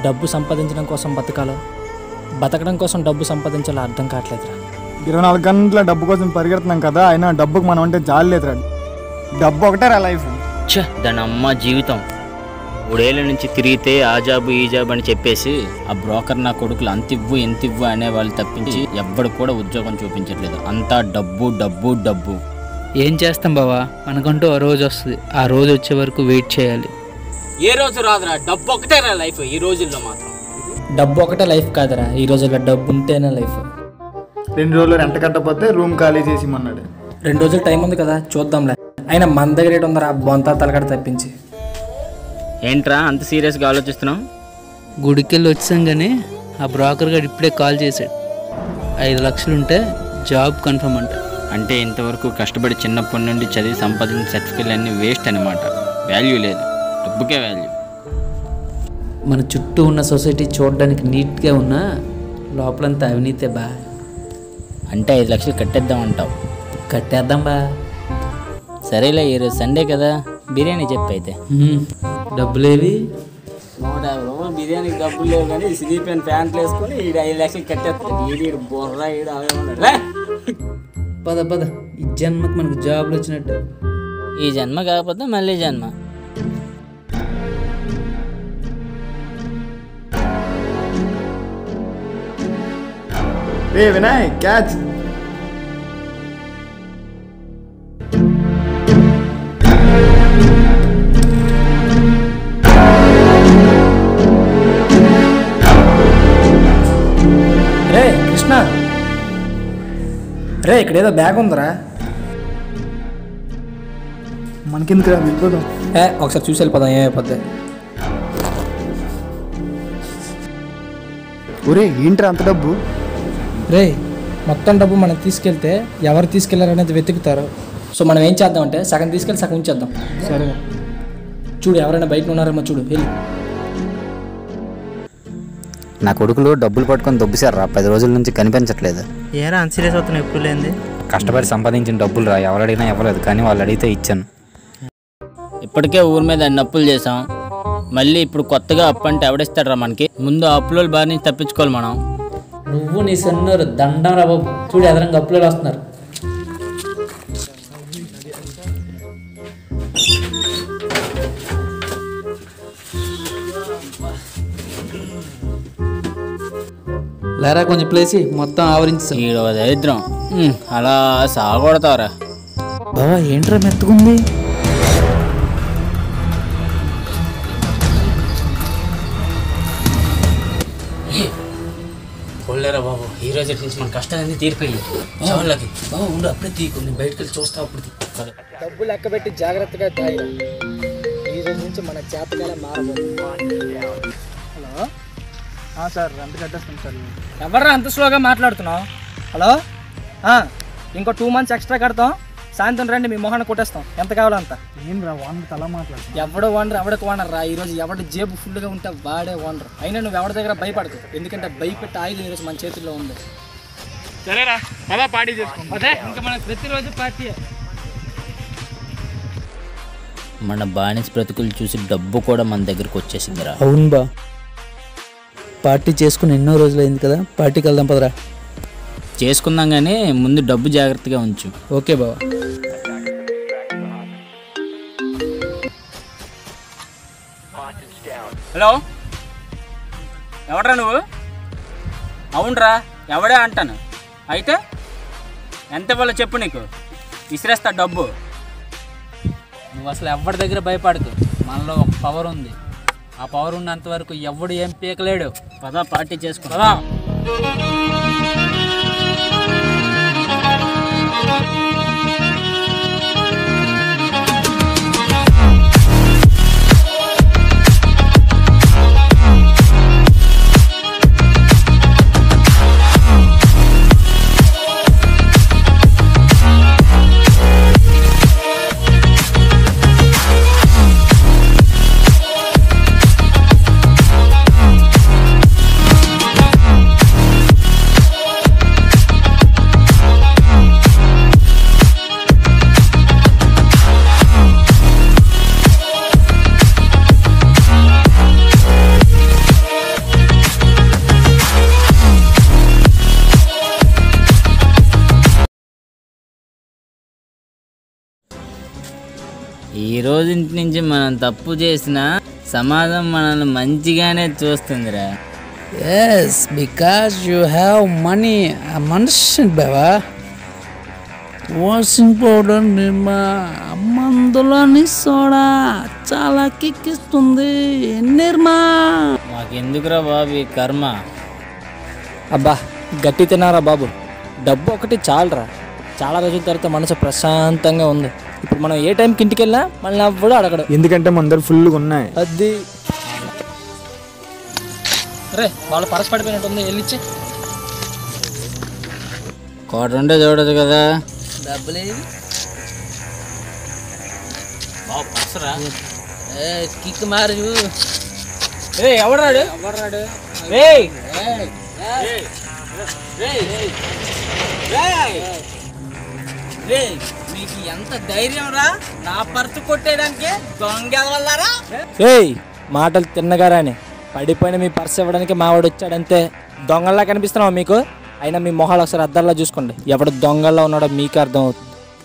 డబ్బు సంపాదించడం కోసం బతకాలో బతకడం కోసం డబ్బు సంపాదించాలో అర్థం కావట్లేదురా ఇరవై నాలుగు గంటల డబ్బు కోసం పరిగెడుతున్నాం కదా అయినా డబ్బుకు మనం అంటే జాలి లేదురా డబ్బు ఒకటే రా లైఫ్ ఛ దాని అమ్మ జీవితం మూడేళ్ల నుంచి తిరిగితే ఆ జాబు ఈ జాబు అని చెప్పేసి ఆ బ్రోకర్ నా కొడుకులు అంత ఇవ్వు ఎంత ఇవ్వు అనే వాళ్ళు తప్పించి ఎవ్వడు కూడా ఉద్యోగం చూపించట్లేదు అంతా డబ్బు డబ్బు డబ్బు ఏం చేస్తాం బావా మనకంటూ ఆ రోజు వస్తుంది ఆ రోజు వచ్చే వరకు వెయిట్ చేయాలి ఏ రోజు రాదురా డబ్బు ఒకటే రా లైఫ్ ఈ రోజుల్లో మాత్రం డబ్బు ఒకటే లైఫ్ కాదురా ఈ రోజుల్లో డబ్బు ఉంటేనే లైఫ్ రెండు రోజులు రెంట కట్టకపోతే రూమ్ ఖాళీ చేసి అన్నాడు రెండు రోజులు టైం ఉంది కదా చూద్దాంలే అయినా మన దగ్గర ఏంటి ఉందరా బొంత తలకడ తప్పించి ఏంట్రా అంత సీరియస్గా ఆలోచిస్తున్నావు గుడికెళ్ళి వచ్చాం కానీ ఆ బ్రోకర్ గారు ఇప్పుడే కాల్ చేశాడు ఐదు లక్షలు ఉంటే జాబ్ కన్ఫర్మ్ అంట అంటే ఇంతవరకు కష్టపడి చిన్నప్పటి నుండి చదివి సంపాదించిన సర్టిఫికెట్లు అన్నీ వేస్ట్ అనమాట వాల్యూ లేదు డబ్బుకే వాల్యూ మన చుట్టూ ఉన్న సొసైటీ చూడడానికి నీట్గా ఉన్నా లోపలంతా అవినీతే బా అంటే ఐదు లక్షలు కట్టేద్దాం అంటావు కట్టేద్దాం బా సరేలే ఈరోజు సండే కదా బిర్యానీ చెప్పు అయితే హ్మ్, డబ్బులేవి నూట యాభై రూపాయలు బిర్యానీకి డబ్బులు లేవు కానీ సిలిపియన్ ప్యాంట్లు వేసుకొని ఈడు ఐదు లక్షలు కట్టేస్తాడు ఈడు ఈడు బొర్ర ఈడు అవే ఉన్నాడు లే! పద పద ఈ జన్మకు మనకు జాబ్లు వచ్చినట్టు ఈ జన్మ కాకపోతే మళ్ళీ జన్మ రే వినాయ్ క్యాచ్ రే కృష్ణ రే ఇక్కడ ఏదో బ్యాగ్ ఉందిరా మనకెందుకు రా వెళ్ళిపోదాం ఏ ఒకసారి చూసి వెళ్ళిపోదాం ఏమైపోద్ది ఒరే ఏంట్రా అంత డబ్బు రే మొత్తం డబ్బు మనం తీసుకెళ్తే ఎవరు తీసుకెళ్లారనేది వెతుకుతారు సో మనం ఏం చేద్దామంటే సగం తీసుకెళ్ళి సగం ఉంచేద్దాం సరే చూడు ఎవరైనా బయట ఉన్నారేమో చూడు వెళ్ళి నా కొడుకులు డబ్బులు పట్టుకొని దొబ్బిసారు రా పది రోజుల నుంచి కనిపించట్లేదు ఏరా అంత సీరియస్ అవుతున్నావు ఎప్పుడు లేంది కష్టపడి సంపాదించిన డబ్బులు రా ఎవరు అడిగినా ఇవ్వలేదు కానీ వాళ్ళు అడిగితే ఇచ్చాను ఇప్పటికే ఊరి మీద అన్ని అప్పులు చేసాం మళ్ళీ ఇప్పుడు కొత్తగా అప్పు అంటే ఎవడిస్తాడరా మనకి ముందు ఆ అప్పుల బారి నుంచి తప్పించుకోవాలి మనం నువ్వు నీ సన్నోరు దండం రా బాబు చూడు ఎదరంగా అప్పులు వస్తున్నారు లేరా కొంచెం ప్లేసి మొత్తం ఆవరించాం ఈడో దరిద్రం ఉమ్, అలా సాగొడతావరా బాబా ఏంట్రా మెత్తుకుంది పోలేరా బాబు ఈ రోజు నుంచి మన కష్టాలన్నీ తీరిపోయి చావులకి బాబా ఉండు అప్పుడే తీకు నేను బయటకు వెళ్ళి చూస్తా అప్పుడు తీ. డబ్బు లెక్క పెట్టి జాగ్రత్తగా దాయి ఈ రోజు నుంచి మన చేతకాల మారబోదు హలో సార్ రెంట కట్టేస్తాం సార్ ఎవర్రా అంత స్లోగా మాట్లాడుతున్నావు హలో ఆ, ఇంకో టూ మంత్స్ ఎక్స్ట్రా కడతాం సాయంత్రం రండి మీ మొహాన్ని కొట్టేస్తాం ఎంత కావాలో అంత ఏం రా వానికి అలా మాట్లాడుతున్నా ఎవడో ఓనర్ ఎవడికి ఓనర్ రా ఈరోజు ఎవడి జేబు ఫుల్గా ఉంటే వాడే ఓనర్ అయినా నువ్వు ఎవరి దగ్గర భయపడకు ఎందుకంటే భయపెట్టి ఆయుధం ఈరోజు మన చేతుల్లో ఉంది సరేరా పదా పార్టీ చేసుకుంటాం అదే ఇంకా మనకు ప్రతిరోజు పార్టీ మన బానిస బ్రతుకులు చూసి డబ్బు కూడా మన దగ్గరకు వచ్చేసిందిరా అవును బా పార్టీ చేసుకుని ఎన్నో రోజులైంది కదా పార్టీకి వెళ్దాం పదరా చేసుకుందాం కానీ ముందు డబ్బు జాగ్రత్తగా ఉంచు ఓకే బావా హలో ఎవడ్రా నువ్వు అవునరా ఎవడే అంటాను అయితే ఎంత ఇవ్వాలో చెప్పు నీకు విసిరేస్తా డబ్బు నువ్వు అసలు ఎవరి దగ్గర భయపడకు మనలో ఒక పవర్ ఉంది ఆ పవర్ ఉన్నంత వరకు ఎవడు ఏం పీకలేడు పదా పార్టీ చేసుకుంటా ఈ రోజు నుంచి మనం తప్పు చేసిన సమాజం మనల్ని మంచిగానే చూస్తుందిరా yes because you have money మనిషి బావా వాషింగ్ పౌడర్ నిర్మా మందులోని సోడా చాలా కిక్కిస్తుంది నిర్మా మాకెందుకురా బాబు ఈ కర్మ అబ్బా గట్టి తిన్నారా బాబు డబ్బు ఒకటి చాలరా చాలా రోజుల తర్వాత మనసు ప్రశాంతంగా ఉంది ఇప్పుడు మనం ఏ టైంకి ఇంటికి వెళ్ళినా మళ్ళీ ఎవ్వడు అడగడు ఎందుకంటే మన దగ్గర ఫుల్గా ఉన్నాయి అది రే వాళ్ళ పరస పడిపోయినట్టుంది వెళ్ళిచ్చి కోట ఉంటే చూడదు కదా డబ్బులు కిక్ మారు రే ఎవడాడు ఎవడాడు రే మీకు ఎంత ధైర్యం రా నా పర్సు కొట్టేయడానికి దొంగ వల్లారా ఏయ్ మాటలు తిన్నగారాని పడిపోయిన మీ పర్స్ ఇవ్వడానికి మావాడు వచ్చాడంతే దొంగల్లా కనిపిస్తున్నావా మీకు అయినా మీ మొహాలు ఒకసారి అద్దాల్లో చూసుకోండి ఎవడు దొంగల్లో ఉన్నాడో మీకు అర్థం అవుతుంది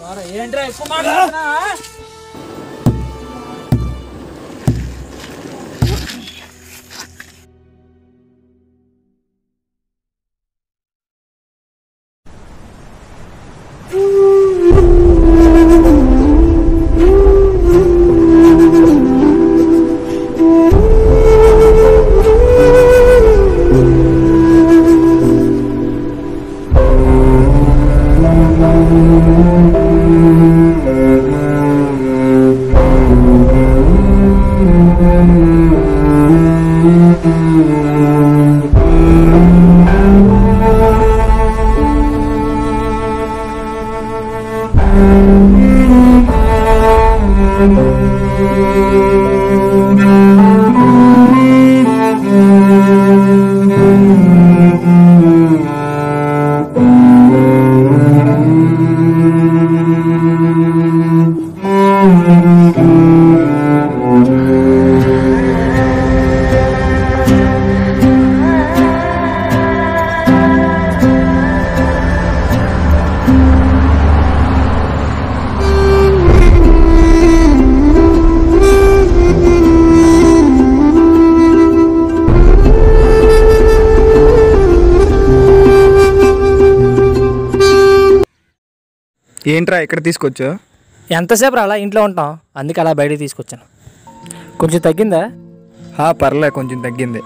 ఏంట్రా ఇక్కడ తీసుకొచ్చా ఎంతసేపు అలా ఇంట్లో ఉంటాం అందుకే అలా బయటికి తీసుకొచ్చాను కొంచెం తగ్గిందా పర్లే కొంచెం తగ్గింది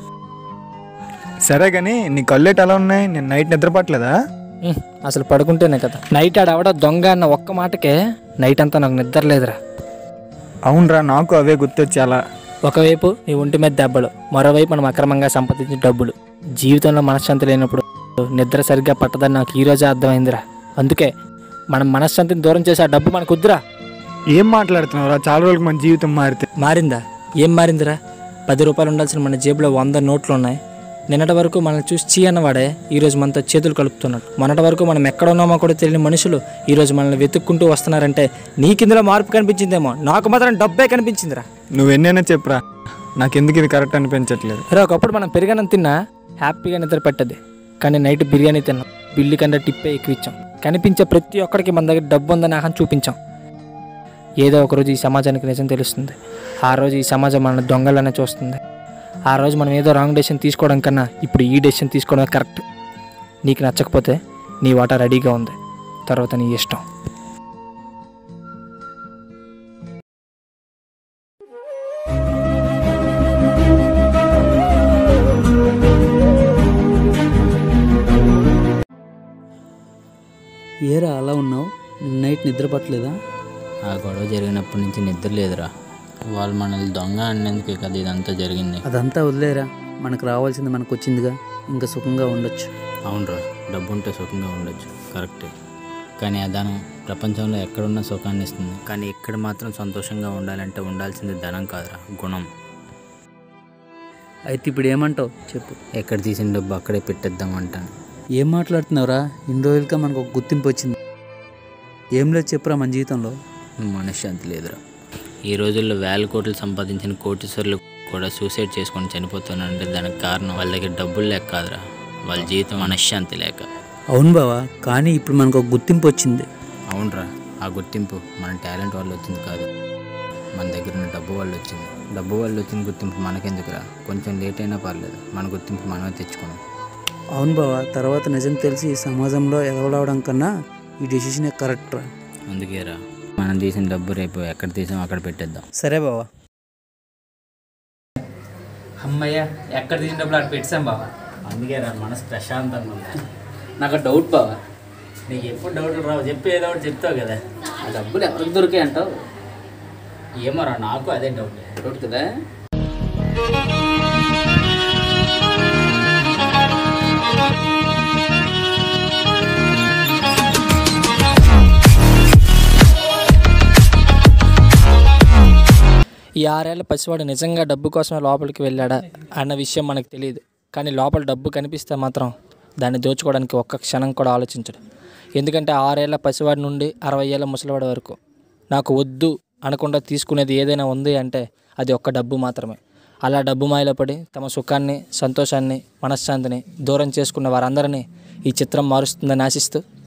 సరే కానీ నీ కళ్ళేటి ఎలా ఉన్నాయి నేను నైట్ నిద్రపట్లేదా ఉహ్, అసలు పడుకుంటేనే కదా నైట్ ఆడవడ దొంగ అన్న ఒక్క మాటకే నైట్ అంతా నాకు నిద్ర లేదురా అవునరా నాకు అవే గుర్తొచ్చి అలా ఒకవైపు నీ ఒంటి మీద దెబ్బలు మరోవైపు మనం అక్రమంగా సంపాదించిన డబ్బులు జీవితంలో మనశ్శాంతి లేనప్పుడు నిద్ర సరిగ్గా పట్టదని నాకు ఈ రోజే అర్థమైందిరా అందుకే మనం మనశ్శాంతిని దూరం చేసే ఆ డబ్బు మనకు వద్దురా ఏం మాట్లాడుతున్నావురా చాలా రోజులకు మన జీవితం మారితే మారిందా ఏం మారిందిరా పది రూపాయలు ఉండాల్సిన మన జేబులో వంద నోట్లు ఉన్నాయి నిన్నటి వరకు మనల్ని చూసి చీ అన్నవాడే ఈరోజు మనతో చేతులు కలుపుతున్నాడు మొన్నటి వరకు మనం ఎక్కడ ఉన్నామో కూడా తెలియని మనుషులు ఈరోజు మనల్ని వెతుక్కుంటూ వస్తున్నారంటే నీకిందులో మార్పు కనిపించిందేమో నాకు మాత్రం డబ్బే కనిపించిందిరా నువ్వెన్నైనా చెప్పురా నాకెందుకు ఇది కరెక్ట్ అనిపించట్లేదు రే ఒకప్పుడు మనం పెరిగానం తిన్నా హ్యాపీగా నిద్ర పెట్టదు కానీ నైట్ బిర్యానీ తిన్నాం బిల్లు కన్నా టిప్పే ఎక్కువ ఇచ్చాం కనిపించే ప్రతి ఒక్కరికి మన దగ్గర డబ్బు ఉందని ఆహం చూపించాం ఏదో ఒక రోజు ఈ సమాజానికి నిజం తెలుస్తుంది ఆ రోజు ఈ సమాజం మనల్ని దొంగలనే చూస్తుంది ఆ రోజు మనం ఏదో రాంగ్ డెసిషన్ తీసుకోవడం కన్నా ఇప్పుడు ఈ డెసిషన్ తీసుకోవడమే కరెక్ట్ నీకు నచ్చకపోతే నీ వాటా రెడీగా ఉంది తర్వాత నీ ఇష్టం ఏరా అలా ఉన్నావు నైట్ నిద్ర పట్టలేదా ఆ గొడవ జరిగినప్పటి నుంచి నిద్ర లేదురా వాళ్ళు మనల్ని దొంగ అన్నందుకే కదా ఇదంతా జరిగింది అదంతా వదిలేరా మనకు రావాల్సింది మనకు వచ్చిందిగా ఇంకా సుఖంగా ఉండొచ్చు అవునరా డబ్బు ఉంటే సుఖంగా ఉండొచ్చు కరెక్టే కానీ ఆ ధనం ప్రపంచంలో ఎక్కడున్న సుఖాన్ని ఇస్తుంది కానీ ఇక్కడ మాత్రం సంతోషంగా ఉండాలంటే ఉండాల్సింది ధనం కాదురా గుణం అయితే ఇప్పుడు ఏమంటావు చెప్పు ఎక్కడ తీసిన డబ్బు అక్కడే పెట్టేద్దాం అంటాను ఏం మాట్లాడుతున్నావురా ఇన్ని రోజులుగా మనకు ఒక గుర్తింపు వచ్చింది ఏం లేదు చెప్పురా మన జీవితంలో మనశ్శాంతి లేదురా ఈ రోజుల్లో వేల కోట్లు సంపాదించిన కోటీశ్వరులు కూడా సూసైడ్ చేసుకొని చనిపోతున్నారంటే దానికి కారణం వాళ్ళ దగ్గర డబ్బులు లేక కాదురా వాళ్ళ జీవితం మనశ్శాంతి లేక అవును బావా కానీ ఇప్పుడు మనకు ఒక గుర్తింపు వచ్చింది అవునరా ఆ గుర్తింపు మన టాలెంట్ వల్ల వచ్చింది కాదు మన దగ్గర ఉన్న డబ్బు వాళ్ళు వచ్చింది డబ్బు వాళ్ళు వచ్చిన గుర్తింపు మనకెందుకురా కొంచెం లేట్ అయినా పర్లేదు మన గుర్తింపు మనమే తెచ్చుకున్నాం అవును బావా తర్వాత నిజం తెలిసి ఈ సమాజంలో ఎదవలవడం కన్నా ఈ డెసిషనే కరెక్ట్ రా అందుకేరా మనం తీసిన డబ్బు రేపు ఎక్కడ తీసామో అక్కడ పెట్టేద్దాం సరే బావా అమ్మయ్య ఎక్కడ తీసిన డబ్బులు అక్కడ పెట్టాం బావా అందుకే రా మనసు ప్రశాంతంగా ఉంది నాకు డౌట్ బావా నీకు ఎప్పుడు డౌట్లు రావు చెప్పి ఏదో ఒకటి చెప్తావు కదా ఆ డబ్బులు ఎవరికి దొరికాయి అంటావు ఏమోరా నాకు అదే డౌట్ డౌట్ కదా ఈ ఆరేళ్ల పసివాడు నిజంగా డబ్బు కోసమే లోపలికి వెళ్ళాడా అన్న విషయం మనకు తెలియదు కానీ లోపల డబ్బు కనిపిస్తే మాత్రం దాన్ని దోచుకోవడానికి ఒక్క క్షణం కూడా ఆలోచించడు ఎందుకంటే ఆరేళ్ల పసివాడి నుండి అరవై ఏళ్ళ ముసలివాడి వరకు నాకు వద్దు అనకుండా తీసుకునేది ఏదైనా ఉంది అంటే అది ఒక్క డబ్బు మాత్రమే అలా డబ్బు మాయలో పడి తమ సుఖాన్ని సంతోషాన్ని మనశ్శాంతిని దూరం చేసుకున్న వారందరినీ ఈ చిత్రం మారుస్తుందని ఆశిస్తూ